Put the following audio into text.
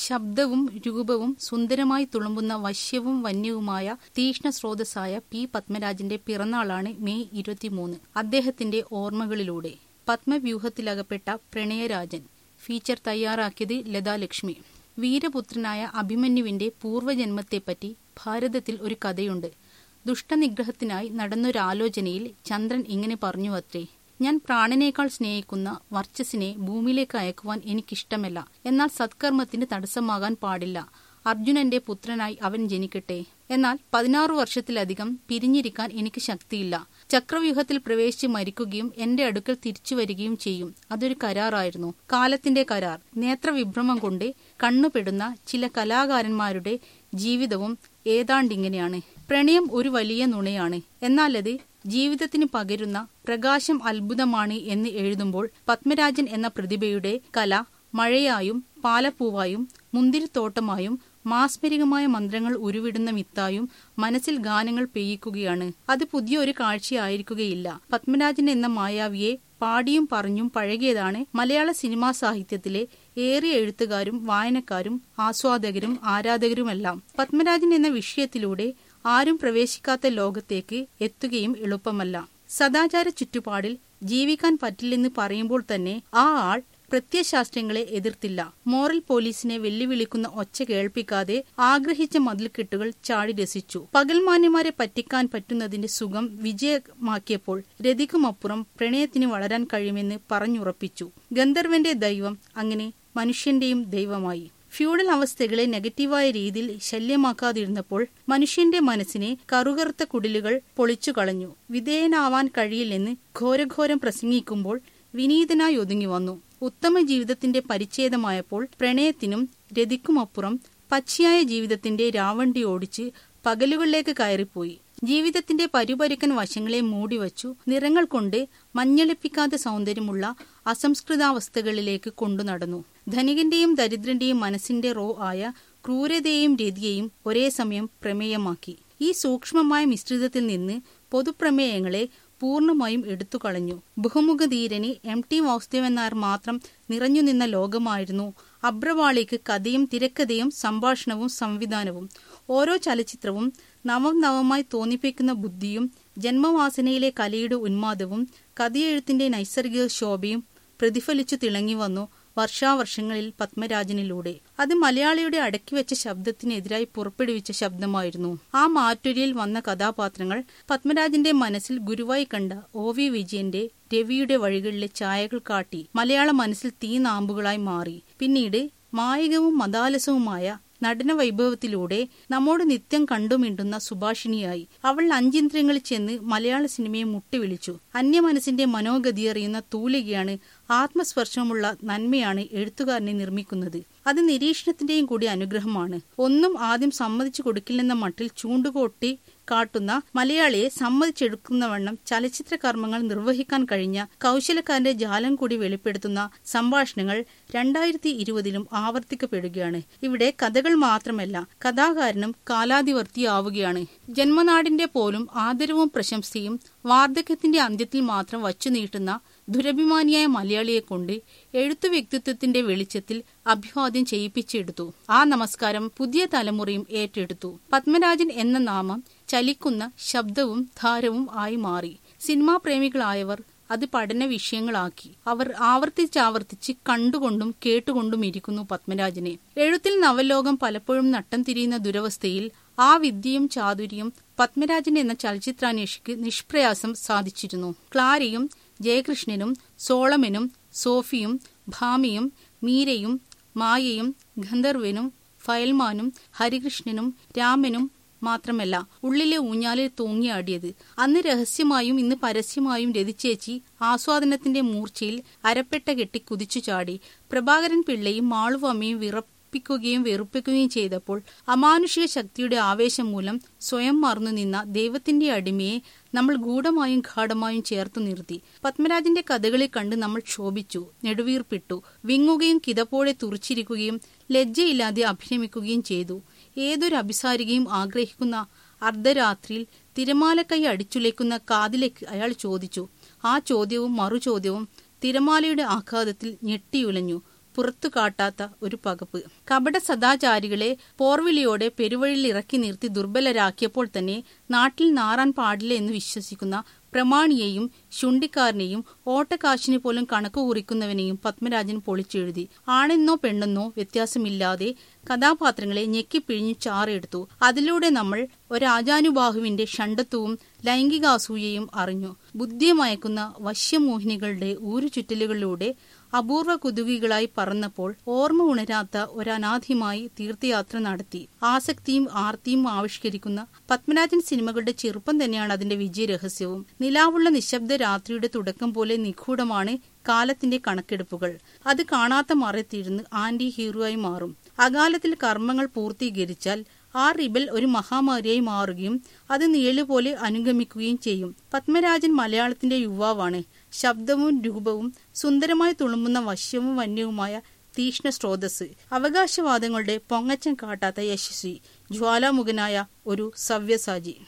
ശബ്ദവും രൂപവും സുന്ദരമായി തുളുമ്പുന്ന വശ്യവും വന്യവുമായ തീഷ്ണ സ്രോതസ്സായ പി പത്മരാജന്റെ പിറന്നാളാണ് മെയ് ഇരുപത്തിമൂന്ന് അദ്ദേഹത്തിന്റെ ഓർമ്മകളിലൂടെ പത്മവ്യൂഹത്തിലകപ്പെട്ട പ്രണയരാജൻ ഫീച്ചർ തയ്യാറാക്കിയത് ലതാലക്ഷ്മി വീരപുത്രനായ അഭിമന്യുവിന്റെ പൂർവ്വജന്മത്തെപ്പറ്റി ഭാരതത്തിൽ ഒരു കഥയുണ്ട് ദുഷ്ടനിഗ്രഹത്തിനായി നടന്നൊരാലോചനയിൽ ചന്ദ്രൻ ഇങ്ങനെ പറഞ്ഞു അത്രേ ഞാൻ പ്രാണനേക്കാൾ സ്നേഹിക്കുന്ന വർച്ചസിനെ ഭൂമിയിലേക്ക് അയക്കുവാൻ എനിക്കിഷ്ടമല്ല എന്നാൽ സത്കർമ്മത്തിന് തടസ്സമാകാൻ പാടില്ല അർജുനന്റെ പുത്രനായി അവൻ ജനിക്കട്ടെ എന്നാൽ പതിനാറു വർഷത്തിലധികം പിരിഞ്ഞിരിക്കാൻ എനിക്ക് ശക്തിയില്ല ചക്രവ്യൂഹത്തിൽ പ്രവേശിച്ച് മരിക്കുകയും എന്റെ അടുക്കൽ തിരിച്ചു വരികയും ചെയ്യും അതൊരു കരാറായിരുന്നു കാലത്തിന്റെ കരാർ നേത്രവിഭ്രമം കൊണ്ട് കണ്ണുപെടുന്ന ചില കലാകാരന്മാരുടെ ജീവിതവും ഏതാണ്ടിങ്ങനെയാണ് പ്രണയം ഒരു വലിയ നുണയാണ് എന്നാലത് ജീവിതത്തിന് പകരുന്ന പ്രകാശം അത്ഭുതമാണ് എന്ന് എഴുതുമ്പോൾ പത്മരാജൻ എന്ന പ്രതിഭയുടെ കല മഴയായും പാലപ്പൂവായും മുന്തിരിത്തോട്ടമായും മാസ്മരികമായ മന്ത്രങ്ങൾ ഉരുവിടുന്ന മിത്തായും മനസ്സിൽ ഗാനങ്ങൾ പെയ്യിക്കുകയാണ് അത് പുതിയൊരു കാഴ്ചയായിരിക്കുകയില്ല പത്മരാജൻ എന്ന മായാവിയെ പാടിയും പറഞ്ഞും പഴകിയതാണ് മലയാള സിനിമാ സാഹിത്യത്തിലെ ഏറിയ എഴുത്തുകാരും വായനക്കാരും ആസ്വാദകരും ആരാധകരുമെല്ലാം പത്മരാജൻ എന്ന വിഷയത്തിലൂടെ ആരും പ്രവേശിക്കാത്ത ലോകത്തേക്ക് എത്തുകയും എളുപ്പമല്ല സദാചാര ചുറ്റുപാടിൽ ജീവിക്കാൻ പറ്റില്ലെന്ന് പറയുമ്പോൾ തന്നെ ആ ആൾ പ്രത്യയശാസ്ത്രങ്ങളെ എതിർത്തില്ല മോറൽ പോലീസിനെ വെല്ലുവിളിക്കുന്ന ഒച്ച കേൾപ്പിക്കാതെ ആഗ്രഹിച്ച മതിൽക്കെട്ടുകൾ ചാടി രസിച്ചു പകൽമാന്യമാരെ പറ്റിക്കാൻ പറ്റുന്നതിന്റെ സുഖം വിജയമാക്കിയപ്പോൾ രതിക്കുമപ്പുറം പ്രണയത്തിന് വളരാൻ കഴിയുമെന്ന് പറഞ്ഞുറപ്പിച്ചു ഗന്ധർവന്റെ ദൈവം അങ്ങനെ മനുഷ്യന്റെയും ദൈവമായി ഫ്യൂഡൽ അവസ്ഥകളെ നെഗറ്റീവായ രീതിയിൽ ശല്യമാക്കാതിരുന്നപ്പോൾ മനുഷ്യന്റെ മനസ്സിനെ കറുകറുത്ത കുടിലുകൾ പൊളിച്ചു കളഞ്ഞു വിധേയനാവാൻ കഴിയില്ലെന്ന് ഘോരഘോരം പ്രസംഗിക്കുമ്പോൾ വിനീതനായി ഒതുങ്ങി വന്നു ഉത്തമ ജീവിതത്തിന്റെ പരിച്ഛേദമായപ്പോൾ പ്രണയത്തിനും രതിക്കുമപ്പുറം പച്ചയായ ജീവിതത്തിന്റെ രാവണ്ടി ഓടിച്ച് പകലുകളിലേക്ക് കയറിപ്പോയി ജീവിതത്തിന്റെ പരുപരുക്കൻ വശങ്ങളെ മൂടിവച്ചു നിറങ്ങൾ കൊണ്ട് മഞ്ഞളിപ്പിക്കാത്ത സൗന്ദര്യമുള്ള അസംസ്കൃതാവസ്ഥകളിലേക്ക് കൊണ്ടു നടന്നു ധനികന്റെയും ദരിദ്രന്റെയും മനസ്സിന്റെ റോ ആയ ക്രൂരതയെയും രതിയെയും ഒരേ സമയം പ്രമേയമാക്കി ഈ സൂക്ഷ്മമായ മിശ്രിതത്തിൽ നിന്ന് പൊതുപ്രമേയങ്ങളെ പൂർണ്ണമായും എടുത്തുകളഞ്ഞു ബഹുമുഖധീരന് എം ടി വാസുദേവൻ നായർ മാത്രം നിറഞ്ഞു നിന്ന ലോകമായിരുന്നു അബ്രവാളിക്ക് കഥയും തിരക്കഥയും സംഭാഷണവും സംവിധാനവും ഓരോ ചലച്ചിത്രവും നവം നവമായി തോന്നിപ്പിക്കുന്ന ബുദ്ധിയും ജന്മവാസനയിലെ കലയുടെ ഉന്മാദവും കഥയെഴുത്തിന്റെ നൈസർഗിക ശോഭയും പ്രതിഫലിച്ചു തിളങ്ങി വന്നു വർഷാവർഷങ്ങളിൽ പത്മരാജനിലൂടെ അത് മലയാളിയുടെ അടക്കിവെച്ച ശബ്ദത്തിനെതിരായി പുറപ്പെടുവിച്ച ശബ്ദമായിരുന്നു ആ മാറ്റൊരിയിൽ വന്ന കഥാപാത്രങ്ങൾ പത്മരാജന്റെ മനസ്സിൽ ഗുരുവായി കണ്ട ഒ വി വിജയന്റെ രവിയുടെ വഴികളിലെ ഛായകൾ കാട്ടി മലയാള മനസ്സിൽ തീനാമ്പുകളായി മാറി പിന്നീട് മായികവും മതാലസവുമായ നടന വൈഭവത്തിലൂടെ നമ്മോട് നിത്യം കണ്ടുമിണ്ടുന്ന സുഭാഷിണിയായി അവൾ അഞ്ചിന്ദ്രങ്ങളിൽ ചെന്ന് മലയാള സിനിമയെ മുട്ടിവിളിച്ചു അന്യമനസ്സിന്റെ മനോഗതി അറിയുന്ന തൂലികയാണ് ആത്മസ്പർശമുള്ള നന്മയാണ് എഴുത്തുകാരനെ നിർമ്മിക്കുന്നത് അത് നിരീക്ഷണത്തിന്റെയും കൂടി അനുഗ്രഹമാണ് ഒന്നും ആദ്യം സമ്മതിച്ചു കൊടുക്കില്ലെന്ന മട്ടിൽ ചൂണ്ടുകൊട്ടി കാട്ടുന്ന മലയാളിയെ സമ്മതിച്ചെടുക്കുന്നവണ്ണം ചലച്ചിത്ര കർമ്മങ്ങൾ നിർവഹിക്കാൻ കഴിഞ്ഞ കൗശലക്കാരന്റെ ജാലം കൂടി വെളിപ്പെടുത്തുന്ന സംഭാഷണങ്ങൾ രണ്ടായിരത്തി ഇരുപതിലും ആവർത്തിക്കപ്പെടുകയാണ് ഇവിടെ കഥകൾ മാത്രമല്ല കഥാകാരനും കാലാതിവർത്തിയാവുകയാണ് ജന്മനാടിന്റെ പോലും ആദരവും പ്രശംസയും വാർദ്ധക്യത്തിന്റെ അന്ത്യത്തിൽ മാത്രം വച്ചു നീട്ടുന്ന ദുരഭിമാനിയായ മലയാളിയെ കൊണ്ട് എഴുത്തു വ്യക്തിത്വത്തിന്റെ വെളിച്ചത്തിൽ അഭിവാദ്യം ചെയ്യിപ്പിച്ചെടുത്തു ആ നമസ്കാരം പുതിയ തലമുറയും ഏറ്റെടുത്തു പത്മരാജൻ എന്ന നാമം ചലിക്കുന്ന ശബ്ദവും ധാരവും ആയി മാറി സിനിമാ പ്രേമികളായവർ അത് പഠന വിഷയങ്ങളാക്കി അവർ ആവർത്തിച്ചാവർത്തിച്ച് കണ്ടുകൊണ്ടും കേട്ടുകൊണ്ടും ഇരിക്കുന്നു പത്മരാജനെ എഴുത്തിൽ നവലോകം പലപ്പോഴും നട്ടം തിരിയുന്ന ദുരവസ്ഥയിൽ ആ വിദ്യയും ചാതുര്യം പത്മരാജൻ എന്ന ചലച്ചിത്രാന്വേഷിക്ക് നിഷ്പ്രയാസം സാധിച്ചിരുന്നു ക്ലാരയും ജയകൃഷ്ണനും സോളമനും സോഫിയും ഭാമിയും മീരയും മായയും ഗന്ധർവനും ഫയൽമാനും ഹരികൃഷ്ണനും രാമനും മാത്രമല്ല ഉള്ളിലെ ഊഞ്ഞാലിൽ തൂങ്ങിയാടിയത് അന്ന് രഹസ്യമായും ഇന്ന് പരസ്യമായും രതിച്ചേച്ചി ആസ്വാദനത്തിന്റെ മൂർച്ചയിൽ അരപ്പെട്ട കെട്ടി കുതിച്ചു ചാടി പ്രഭാകരൻ പിള്ളയും മാളുവമ്മയും വിറപ്പിക്കുകയും വെറുപ്പിക്കുകയും ചെയ്തപ്പോൾ അമാനുഷിക ശക്തിയുടെ ആവേശം മൂലം സ്വയം മറന്നു നിന്ന ദൈവത്തിന്റെ അടിമയെ നമ്മൾ ഗൂഢമായും ഗാഠമായും ചേർത്തു നിർത്തി പത്മരാജന്റെ കഥകളെ കണ്ട് നമ്മൾ ക്ഷോഭിച്ചു നെടുവീർപ്പിട്ടു വിങ്ങുകയും കിതപ്പോടെ തുറിച്ചിരിക്കുകയും ലജ്ജയില്ലാതെ അഭിനമിക്കുകയും ചെയ്തു ഏതൊരു അഭിസാരികയും ആഗ്രഹിക്കുന്ന അർദ്ധരാത്രിയിൽ തിരമാലക്കൈ അടിച്ചുലയ്ക്കുന്ന കാതിലേക്ക് അയാൾ ചോദിച്ചു ആ ചോദ്യവും മറുചോദ്യവും തിരമാലയുടെ ആഘാതത്തിൽ ഞെട്ടിയുലഞ്ഞു പുറത്തു കാട്ടാത്ത ഒരു പകപ്പ് കപട സദാചാരികളെ പോർവിളിയോടെ പെരുവഴിയിൽ ഇറക്കി നിർത്തി ദുർബലരാക്കിയപ്പോൾ തന്നെ നാട്ടിൽ നാറാൻ പാടില്ല എന്ന് വിശ്വസിക്കുന്ന പ്രമാണിയെയും ശുണ്ടിക്കാരനെയും ഓട്ടക്കാശിന് പോലും കണക്ക് കുറിക്കുന്നവനെയും പത്മരാജൻ പൊളിച്ചെഴുതി ആണെന്നോ പെണ്ണെന്നോ വ്യത്യാസമില്ലാതെ കഥാപാത്രങ്ങളെ ഞെക്കിപ്പിഴിഞ്ഞു ചാറെടുത്തു അതിലൂടെ നമ്മൾ ഒരാജാനുബാഹുവിന്റെ ഷണ്ടത്വവും ലൈംഗികാസൂയയും അറിഞ്ഞു ബുദ്ധിയെ മയക്കുന്ന വശ്യമോഹിനികളുടെ ഊരുചുറ്റലുകളിലൂടെ അപൂർവ കുതുകികളായി പറന്നപ്പോൾ ഓർമ്മ ഉണരാത്ത ഒരനാഥിമായി തീർത്ഥയാത്ര നടത്തി ആസക്തിയും ആർത്തിയും ആവിഷ്കരിക്കുന്ന പത്മരാജൻ സിനിമകളുടെ ചെറുപ്പം തന്നെയാണ് അതിന്റെ വിജയരഹസ്യവും നിലാവുള്ള നിശബ്ദ രാത്രിയുടെ തുടക്കം പോലെ നിഗൂഢമാണ് കാലത്തിന്റെ കണക്കെടുപ്പുകൾ അത് കാണാത്ത മറത്തിരുന്ന് ആന്റി ഹീറോയായി മാറും അകാലത്തിൽ കർമ്മങ്ങൾ പൂർത്തീകരിച്ചാൽ ആ റിബൽ ഒരു മഹാമാരിയായി മാറുകയും അത് നിഴലുപോലെ അനുഗമിക്കുകയും ചെയ്യും പത്മരാജൻ മലയാളത്തിന്റെ യുവാവാണ് ശബ്ദവും രൂപവും സുന്ദരമായി തുളുമ്പുന്ന വശ്യവും വന്യവുമായ തീഷ്ണ സ്രോതസ് അവകാശവാദങ്ങളുടെ പൊങ്ങച്ചം കാട്ടാത്ത യശസ്വി ജ്വാലാമുഖനായ ഒരു സവ്യസാജി